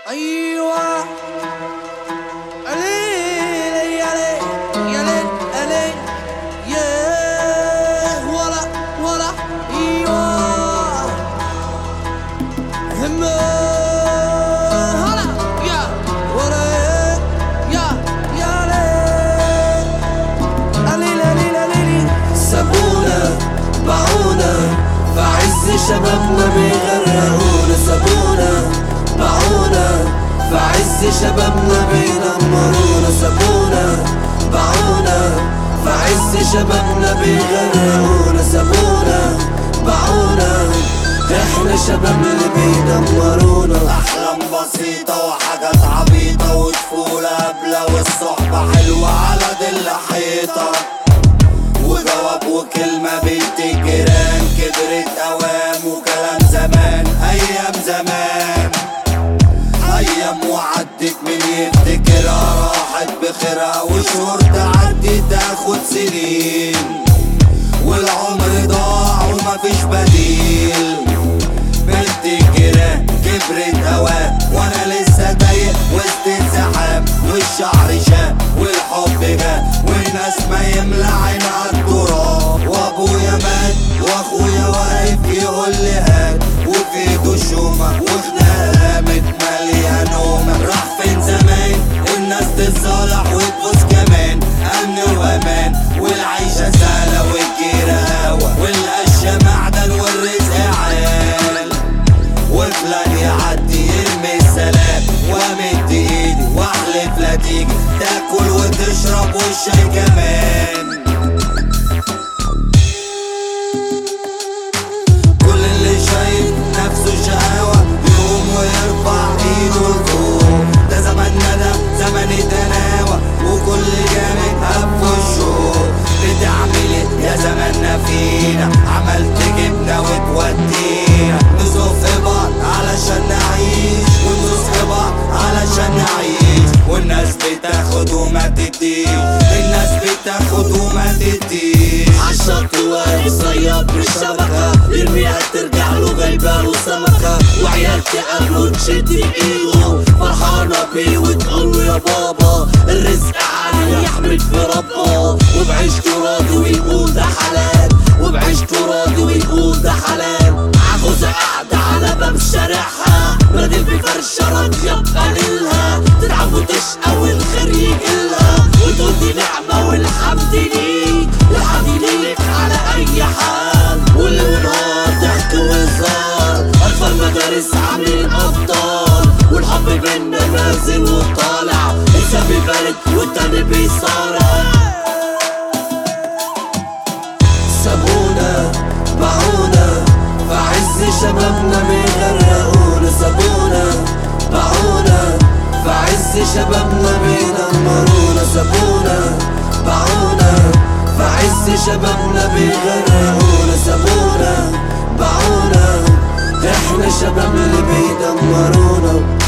ايوه ليل يا ليل يا ليل يا ليل ياه ولا ولا ايوه همه هلا يا ولا يا يا ليل ليل ليل ليل سابونا باعونا في عز شبابنا بيغرقونا سابونا باعونا في عز شبابنا بيدمرونا سابونا باعونا في عز شبابنا بيغرقونا سابونا باعونا احنا شباب اللي بيدمرونا احلام بسيطة وحاجات عبيطة وطفولة قبلة والصحبة حلوة على دل حيطة وجواب وكلمة بنت الجيران كبرت اوام وكلام زمان ايام زمان ايام وعدت من يفتكرها راحت بخيرها وشهور تعدي تاخد سنين والعمر ضاع ومفيش بديل بنت الجيران كبرت هواه وانا لسه تايه وسط الزحام والشعر شاب والحب جه والناس ما يملى عينها التراب وابويا مات واخويا واقف يقول لي هات وفي ايده شومه وخناقه ماليه نومه راح فين زمان الناس تتصالح وتبوس كمان امن وامان والعيشه سهله والجيره هوا والقشه معدن والرزق عال وفلان يعدي يرمي السلام وامد ايدي واحلف لا تيجي تاكل وتشرب والشاي كمان كل اللي شايف نفسه شقاوة يقوم ويرفع ايده لفوق ده زماننا ده زمن التناوى وكل جامد هب في الشوق بتعمل إيه يا زماننا فينا عملت جبنا وتودينا نزق في بعض علشان نعيش وندوس في بعض علشان نعيش والناس بتاخد وما تديش الناس بتاخد وما تديش عالشط واقف صياد بالشبكة يرميها ترجع له غيبان وسمكة وعيال تقابله تشد ايده فرحانة بيه وتقول له يا بابا الرزق عالي يحمد في ربه وبعيشته راضي ويقول ده حلال وبعيشته راضي ويقول ده حلال عجوزة قاعدة على باب شارعها راجل بفرشة راضية بقليلها تلعب وتشقى والخير يجيلها وتقول دي نعمة والحمد ليك الحمد ليك على أي حال واللي ونهار ضحك وهزار أطفال مدارس عاملين أبطال والحب بينا نازل وطالع إنسان بيبارك والتاني بيصارع سابونا باعونا في عز شبابنا بيغرقونا سابونا باعونا في عز شبابنا بيدمرونا سابونا باعونا في عز شبابنا بيغرقونا سابونا باعونا احنا شباب اللي بيدمرونا